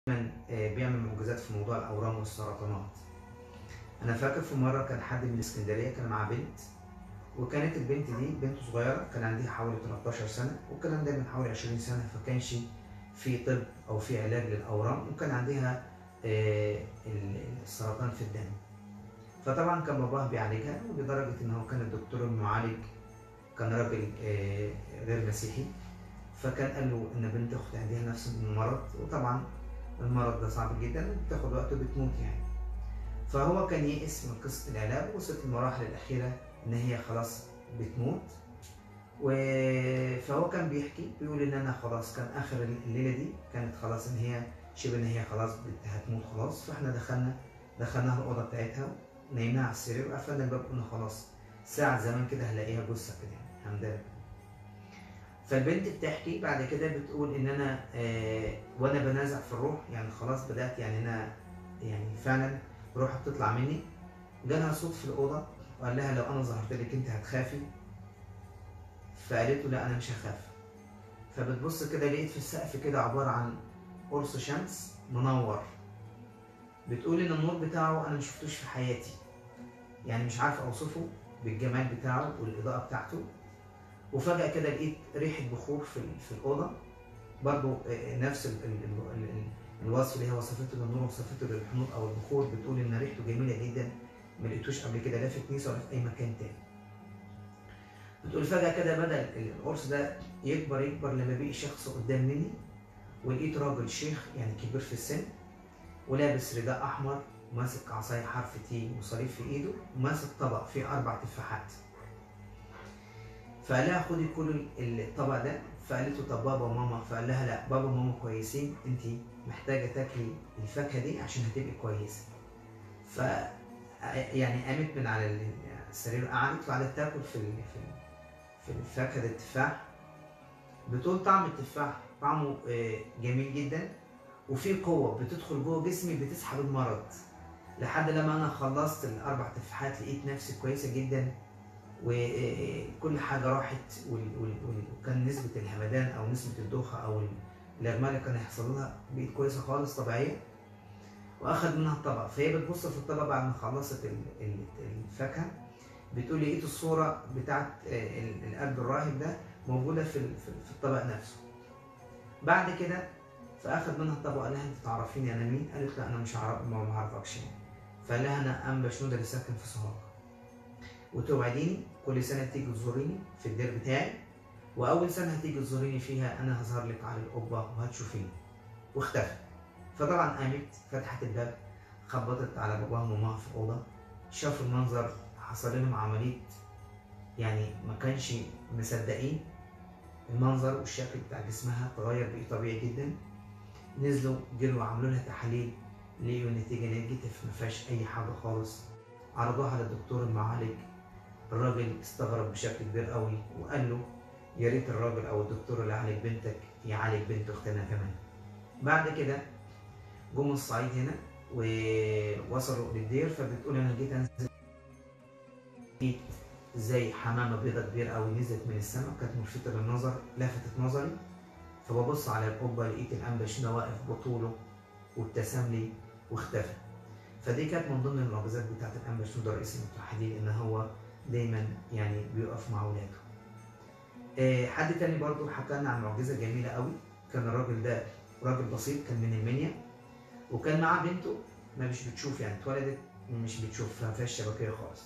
دايما آه، بيعمل معجزات في موضوع الاورام والسرطانات انا فاكر في مره كان حد من اسكندريه كان مع بنت وكانت البنت دي بنت صغيره كان عندها حوالي 13 سنه والكلام ده من حوالي 20 سنه فكانش في طب او في علاج للاورام وكان عندها آه، ال- السرطان في الدم فطبعا كان باباها بيعالجها ولدرجه ان هو كان الدكتور المعالج كان راجل آه، غير مسيحي فكان قال له ان بنت اختي عندها نفس المرض وطبعا المرض ده صعب جدا وبتاخد وقت وبتموت يعني فهو كان يئس من قصه العلاج ووصلت المراحل الاخيره ان هي خلاص بتموت و... فهو كان بيحكي بيقول ان انا خلاص كان اخر الليله دي كانت خلاص ان هي شبه ان هي خلاص بت- هتموت خلاص فاحنا دخلنا دخلناها الاوضه بتاعتها نيمناها على السرير وقفلنا الباب قلنا خلاص ساعة زمان كده هلاقيها جثة كده يعني الحمد لله فالبنت بتحكي بعد كده بتقول ان انا آه وانا بنازع في الروح يعني خلاص بدات يعني انا يعني فعلا روحي بتطلع مني جالها صوت في الاوضه وقال لها لو انا ظهرت لك انت هتخافي فقالت له لا انا مش هخاف فبتبص كده لقيت في السقف كده عباره عن قرص شمس منور بتقول ان النور بتاعه انا مشفتوش في حياتي يعني مش عارف اوصفه بالجمال بتاعه والاضاءه بتاعته وفجاه كده لقيت ريحه بخور في ال- في الاوضه برضو آه، نفس ال ال ال ال الوصف اللي هي وصفته للنور وصفته للحنوط او البخور بتقول ان ريحته جميله جدا ما لقيتوش قبل كده لا في كنيسه ولا في اي مكان تاني بتقول فجاه كده بدا ال- القرص ده يكبر يكبر لما بقي شخص قدام مني ولقيت راجل شيخ يعني كبير في السن ولابس رداء احمر وماسك عصايه حرف تي وصليب في ايده وماسك طبق فيه اربع تفاحات فقال لها خدي كل الطبق ده فقالت له طب بابا وماما فقال لها لا بابا وماما كويسين انت محتاجه تاكلي الفاكهه دي عشان هتبقي كويسه ف يعني قامت من على السرير قعدت وقعدت تاكل في ال... في ال... في الفاكهه التفاح بتقول طعم التفاح طعمه آه، جميل جدا وفي قوه بتدخل جوه جسمي بتسحب المرض لحد لما انا خلصت الاربع تفاحات لقيت نفسي كويسه جدا وكل حاجه راحت وال- وال- وال- وكان نسبه الهمدان او نسبه الدوخه او الاغماء اللي كان هيحصل لها بقت كويسه خالص طبيعيه واخد منها الطبق فهي بتبص في الطبق بعد ما خلصت ال- ال- الفاكهه بتقول لقيت الصوره بتاعت آه، ال- القلب الراهب ده موجوده في ال- في في الطبق نفسه بعد كده فاخد منها الطبق وقال لها انت تعرفيني انا مين؟ قالت لا انا مش عارف ما ما اعرفكش يعني فقال لها انا انبا شنوده اللي ساكن في سوهاج وتوعديني كل سنه تيجي تزوريني في الدير بتاعي واول سنه هتيجي تزوريني فيها انا هظهر لك على القبه وهتشوفيني واختفى فطبعا قامت فتحت الباب خبطت على باباها ومامها في الاوضه شافوا المنظر حصل لهم عمليه يعني ما كانش مصدقين المنظر والشكل بتاع جسمها اتغير بقى طبيعي جدا نزلوا جروا عملوا لها تحاليل لقيوا النتيجه نيجاتيف ما فيهاش اي حاجه خالص عرضوها للدكتور المعالج الراجل استغرب بشكل كبير قوي وقال له يا ريت الراجل او الدكتور اللي عالج بنتك يعالج بنت اختنا كمان بعد كده جم الصعيد هنا ووصلوا للدير فبتقول انا جيت انزل لقيت زي حمامه بيضه كبيره قوي نزلت من السماء كانت ملفتة للنظر لفتت نظري فببص على القبه لقيت الانبا شنو واقف بطوله وابتسم لي واختفى فدي كانت من ضمن المعجزات بتاعت الانبا شنودة رئيس المتحدين ان هو دايما يعني بيقف مع اولاده. آه، حد تاني برضو حكى لنا عن معجزه جميله قوي كان الراجل ده راجل بسيط كان من المنيا وكان معاه بنته ما مش بتشوف يعني اتولدت مش بتشوف ما فيهاش شبكيه خالص.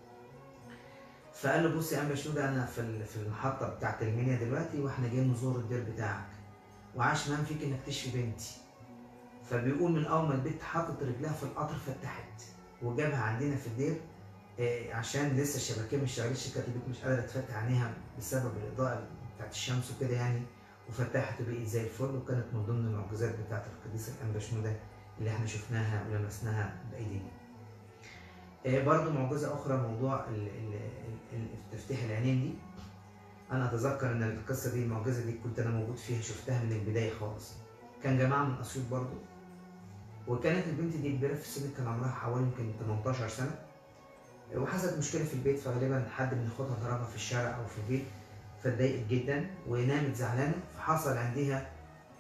فقال له بص يا انبا شنودة انا في ال- في المحطه بتاعت المنيا دلوقتي واحنا جايين نزور الدير بتاعك وعاش مان فيك انك تشفي بنتي. فبيقول من اول ما البنت حطت رجلها في القطر فتحت وجابها عندنا في الدير آه، عشان لسه الشبكيه مش شغالش كانت البنت مش قادره تفتح عينيها بسبب الاضاءه بتاعت الشمس وكده يعني وفتحت وبقيت زي الفل وكانت من ضمن المعجزات بتاعت القديس الانبا شنودة اللي احنا شفناها ولمسناها بايدينا. آه، برضو معجزه اخرى موضوع ال- ال- ال- ال- تفتيح العينين دي انا اتذكر ان القصه دي المعجزه دي كنت انا موجود فيها شفتها من البدايه خالص. كان جماعه من اسيوط برضو وكانت البنت دي كبيره في السن كان عمرها حوالي يمكن 18 سنه وحصلت مشكله في البيت فغالبا حد من اخواتها ضربها في الشارع او في البيت فاتضايقت جدا ونامت زعلانه فحصل عندها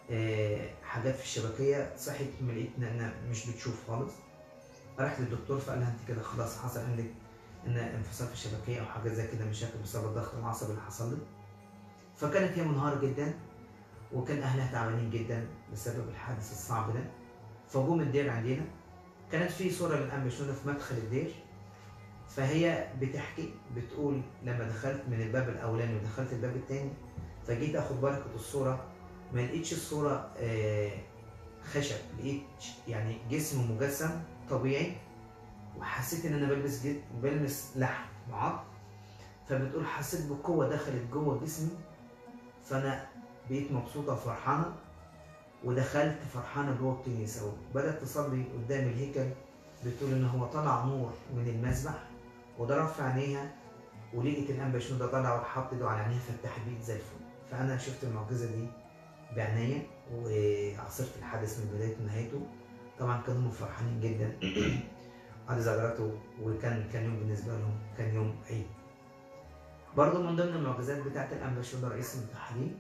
آه، حاجات في الشبكيه صحيت ما لقيت ان انا مش بتشوف خالص رحت للدكتور فقال لها انت كده خلاص حصل عندك ان انفصال في الشبكيه او حاجات زي كده مشاكل بسبب الضغط العصبي اللي حصل لي فكانت هي منهارة جدا وكان اهلها تعبانين جدا بسبب الحادث الصعب ده فجم الدير عندنا كانت في صوره للام بشنودة في مدخل الدير فهي بتحكي بتقول لما دخلت من الباب الاولاني ودخلت الباب الثاني فجيت اخد بركه الصوره ما لقيتش الصوره آه، خشب لقيت يعني جسم مجسم طبيعي وحسيت ان انا بلبس جد بلمس لحم وعظم فبتقول حسيت بقوه دخلت جوه جسمي فانا بقيت مبسوطه وفرحانه ودخلت فرحانه جوه الكنيسه وبدات تصلي قدام الهيكل بتقول ان هو طلع نور من المسبح وضرب في عينيها ولقيت الانبا شنودة طلع وحط ايده على عينيها فتح بيت زي الفل فانا شفت المعجزه دي بعناية وعاصرت الحدث من بدايته لنهايته طبعا كانوا هم فرحانين جدا على زغرته وكان كان يوم بالنسبه لهم كان يوم عيد برضه من ضمن المعجزات بتاعت الانبا شنودة رئيس المتحدين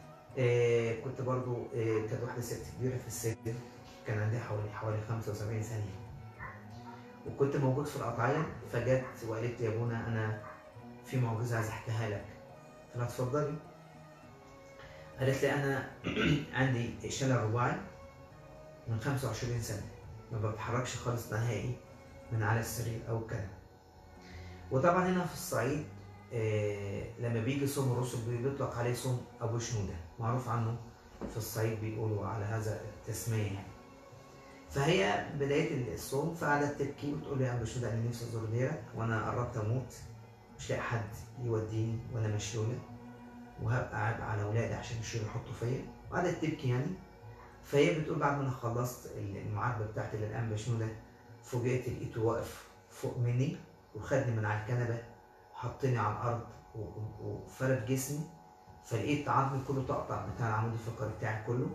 آه كنت برضو آه كانت واحدة ست كبيرة في السجن كان عندها حوالي حوالي 75 سنة وكنت موجود في القطعية فجت وقالت لي يا ابونا أنا في معجزة عايز أحكيها لك فأنا اتفضلي قالت لي أنا عندي شلل رباعي من 25 سنة ما بتحركش خالص نهائي من على السرير أو الكنبة وطبعا هنا في الصعيد آه لما بيجي صوم الرسل بيطلق عليه صوم ابو شنوده معروف عنه في الصعيد بيقولوا على هذا التسميه يعني فهي بدايه الصوم فقعدت تبكي وتقول لي يا ابو شنوده انا نفسي ازور ديرك وانا قربت اموت مش لاقي حد يوديني وانا مشلوله وهبقى عبء على اولادي عشان يشيلوا يحطوا فيا وقعدت تبكي يعني فهي بتقول بعد ما انا خلصت المعاتبه بتاعتي للانبا شنوده فوجئت لقيته واقف فوق مني وخدني من على الكنبه حطني على الارض وفرد جسمي فلقيت عظمي كله تقطع بتاع العمود الفقري بتاعي كله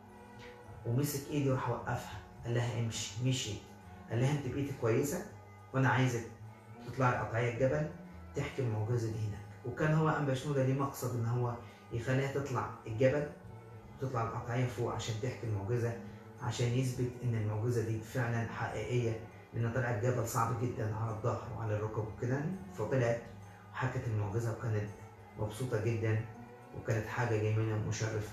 ومسك ايدي وراح وقفها قال لها امشي مشي قال لها انت بقيتي كويسه وانا عايزك تطلعي قطعيه الجبل تحكي المعجزه دي هناك وكان هو انبا شنوده ليه مقصد ان هو يخليها تطلع الجبل وتطلع القطعيه فوق عشان تحكي المعجزه عشان يثبت ان المعجزه دي فعلا حقيقيه لان طلعت جبل صعب جدا على الظهر وعلى الركب وكده فطلعت حكت المعجزه وكانت مبسوطه جدا وكانت حاجه جميله ومشرفه.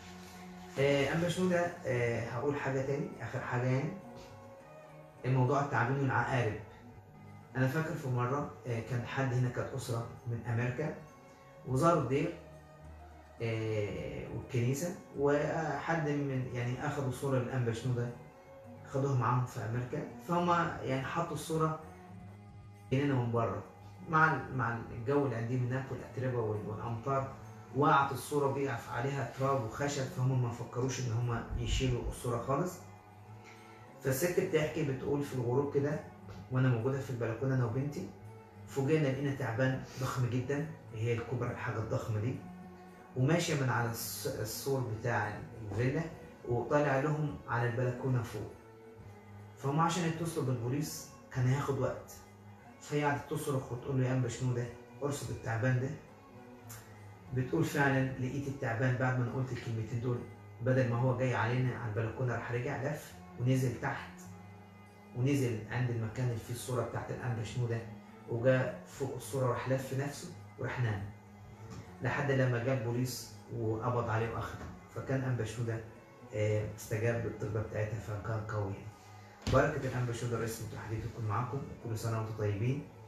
آه اما شنودة آه هقول حاجه تاني اخر حاجه يعني الموضوع التعبين والعقارب انا فاكر في مره آه كان حد هنا كانت اسره من امريكا وزاروا الدير آه والكنيسه وحد من يعني اخذوا صوره للانبا شنودة خدوها معاهم في امريكا فهم يعني حطوا الصوره هنا من بره مع مع الجو اللي عندهم هناك والاتربه والامطار وقعت الصوره بيقع عليها تراب وخشب فهم ما فكروش ان هم يشيلوا الصوره خالص فالست بتحكي بتقول في الغروب كده وانا موجوده في البلكونه انا وبنتي فوجئنا لقينا تعبان ضخم جدا هي الكبرى الحاجه الضخمه دي وماشيه من على السور بتاع الفيلا وطالع لهم على البلكونه فوق فهم عشان يتصلوا بالبوليس كان هياخد وقت فهي قعدت تصرخ وتقول له يا انبا شنو ده ارصد التعبان ده بتقول فعلا لقيت التعبان بعد ما انا قلت الكلمتين دول بدل ما هو جاي علينا على البلكونه راح رجع لف ونزل تحت ونزل عند المكان اللي فيه الصوره بتاعت الانبا شنو ده وجا فوق الصوره راح لف نفسه وراح نام لحد لما جاء البوليس وقبض عليه واخده فكان انبا شنو ده استجاب للطلبه بتاعتها فكان قوي بركه الانبا شنو ده رئيس المتحدين تكون معاكم كل سنه وانتم طيبين